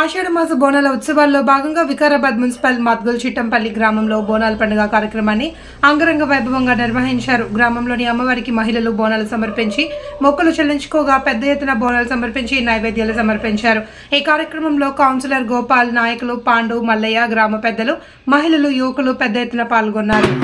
ఆషాఢ మాస బోనాల ఉత్సవాల్లో భాగంగా వికారాబాద్ మున్సిపల్ మద్గుల్ చిట్టంపల్లి గ్రామంలో బోనాల పండుగ కార్యక్రమాన్ని అంగరంగ వైభవంగా నిర్వహించారు గ్రామంలోని అమ్మవారికి మహిళలు బోనాలు సమర్పించి మొక్కులు చెల్లించుకోగా పెద్ద ఎత్తున బోనాలు సమర్పించి నైవేద్యాలు సమర్పించారు ఈ కార్యక్రమంలో కౌన్సిలర్ గోపాల్ నాయకులు పాండు మల్లయ్య గ్రామ పెద్దలు మహిళలు యువకులు పెద్ద ఎత్తున పాల్గొన్నారు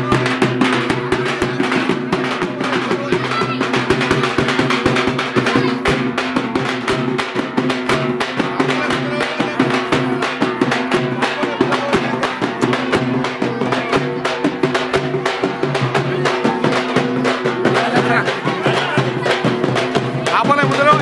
ఆపలే ముందర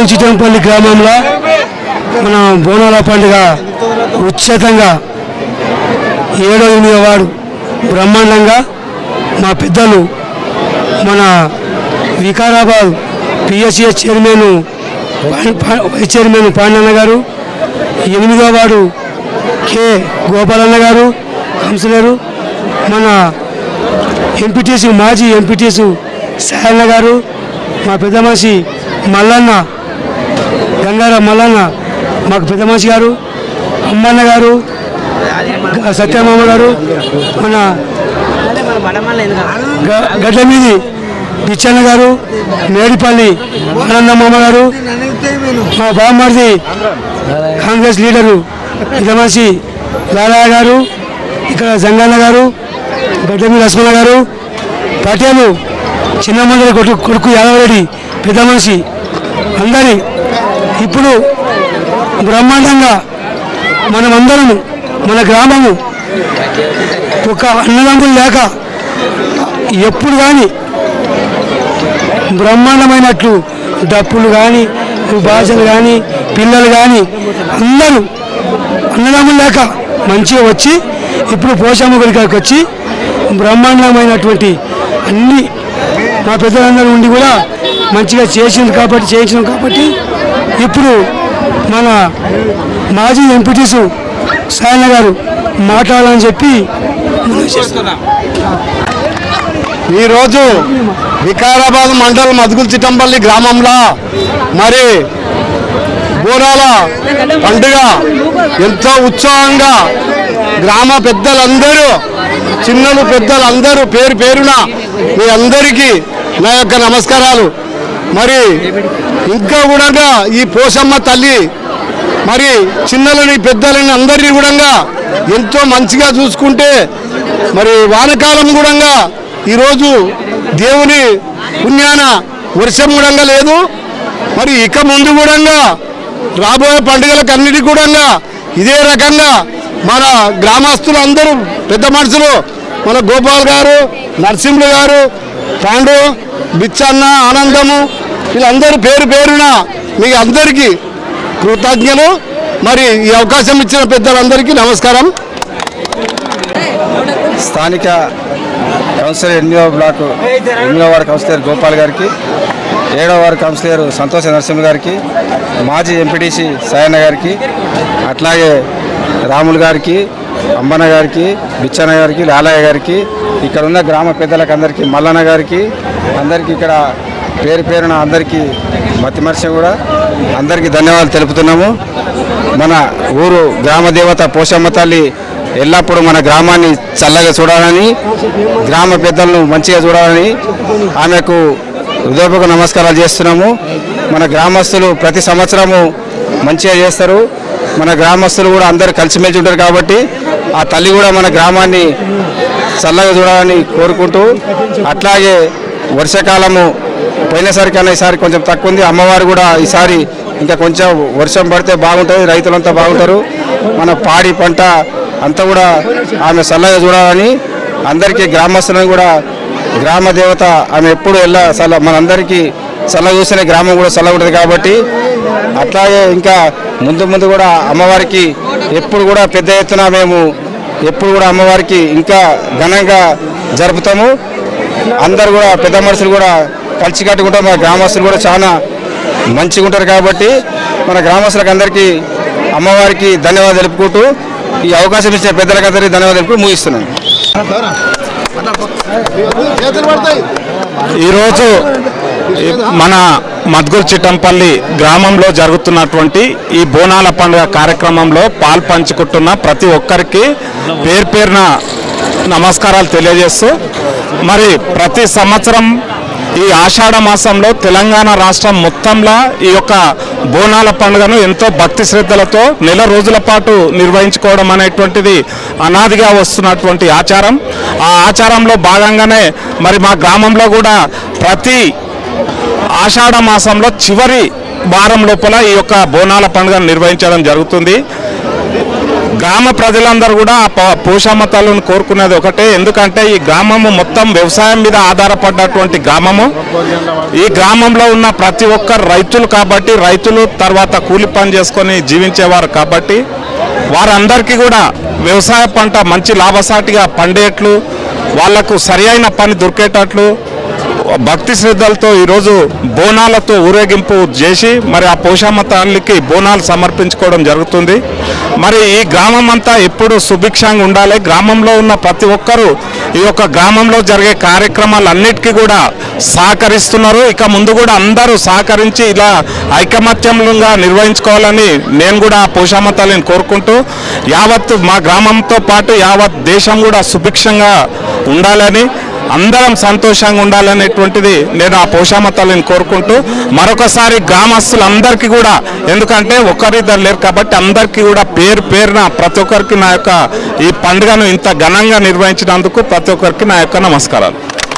మాధవ్ చిట్టంపల్లి గ్రామంలో మన బోనాల పండుగ ఉచితంగా ఏడో ఎనిమిదో వాడు బ్రహ్మాండంగా మా పెద్దలు మన వికారాబాద్ పిఎస్సిఎస్ చైర్మన్ పా- పా- వైస్ చైర్మన్ పాండన్న గారు ఎనిమిదో వాడు కె గోపాలన్న గారు కౌన్సిలరు మన ఎంపీటీసీ మాజీ ఎంపీటీసీ సాయన్న గారు మా పెద్ద మనిషి మల్లన్న గంగారాం మల్లన్న మాకు పెద్ద మనిషి గారు అమ్మన్న గారు గ- సత్యమామ గారు మన గ- గడ్డ మీది పిచ్చన్న గారు మేడిపల్లి ఆనందమ్మ గారు మా బామ్మర్ది కాంగ్రెస్ లీడరు పెద్ద మనిషి లాలయ్య గారు ఇక్కడ జంగన్న గారు గడ్డమి లక్ష్మణ గారు పటేలు చిన్నమందరి కొడుకు కొడుకు యాదవరెడ్డి పెద్ద మనిషి అందరి ఇప్పుడు బ్రహ్మాండంగా మనమందరము మన గ్రామము ఒక అన్నదమ్ములు లేక ఎప్పుడు కానీ బ్రహ్మాండమైనట్లు డప్పులు కానీ భాషలు కానీ పిల్లలు కానీ అందరూ అన్నదమ్ములు లేక మంచిగా వచ్చి ఇప్పుడు పోషమ్మ గుడికి వచ్చి బ్రహ్మాండమైనటువంటి అన్ని మా పెద్దలందరూ ఉండి కూడా మంచిగా చేసింది కాబట్టి చేయించింది కాబట్టి ఇప్పుడు మన మాజీ ఎంపీటీసు సాయన్న గారు మాట్లాడాలని చెప్పి మనం చేస్తున్నాం ఈరోజు వికారాబాద్ మండలం మదుగుల చిట్టంపల్లి గ్రామంలో మరి బోనాల పండుగ ఎంతో ఉత్సాహంగా గ్రామ పెద్దలందరూ చిన్నలు పెద్దలందరూ పేరు పేరున మీ అందరికీ నా యొక్క నమస్కారాలు మరి ఇంకా కూడా ఈ పోషమ్మ తల్లి మరి చిన్నలని పెద్దలని అందరినీ కూడా ఎంతో మంచిగా చూసుకుంటే మరి వానకాలం కూడా ఈరోజు దేవుని పుణ్యాన వర్షం కూడా లేదు మరి ఇక ముందు కూడా రాబోయే పండుగలకు అన్నిటి కూడా ఇదే రకంగా మన గ్రామస్తులు అందరూ పెద్ద మనుషులు మన గోపాల్ గారు నరసింహులు గారు పాండు బిచ్చన్న ఆనందము వీళ్ళందరూ పేరు పేరున మీ అందరికీ కృతజ్ఞలు మరి ఈ అవకాశం ఇచ్చిన పెద్దలందరికీ నమస్కారం స్థానిక కౌన్సిలర్ ఎనిమిదవ బ్లాక్ ఎనిమిదవ వార్డు కౌన్సిలర్ గోపాల్ గారికి ఏడవ వార్డు కౌన్సిలర్ సంతోష నరసింహ గారికి మాజీ ఎంపీటీసీ సాయన్న గారికి అట్లాగే రాములు గారికి అంబన్న గారికి బిచ్చన్న గారికి లాలయ్య గారికి ఇక్కడ ఉన్న గ్రామ పెద్దలకు అందరికీ మల్లన్న గారికి అందరికీ ఇక్కడ పేరు పేరున అందరికీ మతిమర్శం కూడా అందరికీ ధన్యవాదాలు తెలుపుతున్నాము మన ఊరు గ్రామ దేవత పోషమ్మ తల్లి ఎల్లప్పుడూ మన గ్రామాన్ని చల్లగా చూడాలని గ్రామ పెద్దలను మంచిగా చూడాలని ఆమెకు హృదయపూర్వక నమస్కారాలు చేస్తున్నాము మన గ్రామస్తులు ప్రతి సంవత్సరము మంచిగా చేస్తారు మన గ్రామస్తులు కూడా అందరూ కలిసిమెలిసి ఉంటారు కాబట్టి ఆ తల్లి కూడా మన గ్రామాన్ని చల్లగా చూడాలని కోరుకుంటూ అట్లాగే వర్షాకాలము పోయినసారి కన్నా ఈసారి కొంచెం తక్కువ ఉంది అమ్మవారు కూడా ఈసారి ఇంకా కొంచెం వర్షం పడితే బాగుంటుంది రైతులంతా బాగుంటారు మన పాడి పంట అంతా కూడా ఆమె చల్లగా చూడాలని అందరికీ గ్రామస్తులను కూడా గ్రామ దేవత ఆమె ఎప్పుడు వెళ్ళ చల్ల మనందరికీ చల్ల చూస్తేనే గ్రామం కూడా చల్లగా ఉంటుంది కాబట్టి అట్లాగే ఇంకా ముందు ముందు కూడా అమ్మవారికి ఎప్పుడు కూడా పెద్ద ఎత్తున మేము ఎప్పుడు కూడా అమ్మవారికి ఇంకా ఘనంగా జరుపుతాము అందరు కూడా పెద్ద మనుషులు కూడా కలిసి కట్టుకుంటాం మన గ్రామస్తులు కూడా చాలా మంచిగా ఉంటారు కాబట్టి మన గ్రామస్తులకు అందరికీ అమ్మవారికి ధన్యవాదాలు తెలుపుకుంటూ ఈ అవకాశం ఇచ్చిన పెద్దలకు అందరికీ ధన్యవాదాలు తెలుపుతూ ముగిస్తున్నాను ఈరోజు ఈ మన మద్గురు చిట్టంపల్లి గ్రామంలో జరుగుతున్నటువంటి ఈ బోనాల పండుగ కార్యక్రమంలో పాలు పంచుకుంటున్న ప్రతి ఒక్కరికి పేరు పేరున నమస్కారాలు తెలియజేస్తూ మరి ప్రతి సంవత్సరం ఈ ఆషాఢ మాసంలో తెలంగాణ రాష్ట్రం మొత్తంలో ఈ యొక్క బోనాల పండుగను ఎంతో భక్తి శ్రద్ధలతో నెల రోజుల పాటు నిర్వహించుకోవడం అనేటువంటిది అనాదిగా వస్తున్నటువంటి ఆచారం ఆ ఆచారంలో భాగంగానే మరి మా గ్రామంలో కూడా ప్రతి ఆషాఢ మాసంలో చివరి వారం లోపల ఈ యొక్క బోనాల పండుగను నిర్వహించడం జరుగుతుంది గ్రామ ప్రజలందరూ కూడా ఆ ప- పోషమ్మ తల్లిని కోరుకునేది ఒకటే ఎందుకంటే ఈ గ్రామము మొత్తం వ్యవసాయం మీద ఆధారపడ్డటువంటి గ్రామము ఈ గ్రామంలో ఉన్న ప్రతి ఒక్కరు రైతులు కాబట్టి రైతులు తర్వాత కూలి పని చేసుకొని జీవించేవారు కాబట్టి వారందరికీ కూడా వ్యవసాయ పంట మంచి లాభసాటిగా పండేట్లు వాళ్లకు సరి అయిన పని దొరికేటట్లు భక్తి శ్రద్ధలతో ఈరోజు బోనాలతో ఊరేగింపు చేసి మరి ఆ పోషమ్మ తల్లికి బోనాలు సమర్పించుకోవడం జరుగుతుంది మరి ఈ గ్రామం అంతా ఎప్పుడు సుభిక్షంగా ఉండాలి గ్రామంలో ఉన్న ప్రతి ఒక్కరూ ఈ యొక్క గ్రామంలో జరిగే కార్యక్రమాలన్నిటికీ కూడా సహకరిస్తున్నారు ఇక ముందు కూడా అందరూ సహకరించి ఇలా ఐకమత్యంగా నిర్వహించుకోవాలని నేను కూడా ఆ పోషమ్మ తల్లిని కోరుకుంటూ యావత్ మా గ్రామంతో పాటు యావత్ దేశం కూడా సుభిక్షంగా ఉండాలని అందరం సంతోషంగా ఉండాలనేటువంటిది నేను ఆ పోషామ తల్లిని కోరుకుంటూ మరొకసారి గ్రామస్తులందరికీ కూడా ఎందుకంటే ఒకరిద్దరు లేరు కాబట్టి అందరికీ కూడా పేరు పేరున ప్రతి ఒక్కరికి నా యొక్క ఈ పండుగను ఇంత ఘనంగా నిర్వహించినందుకు ప్రతి ఒక్కరికి నా యొక్క నమస్కారాలు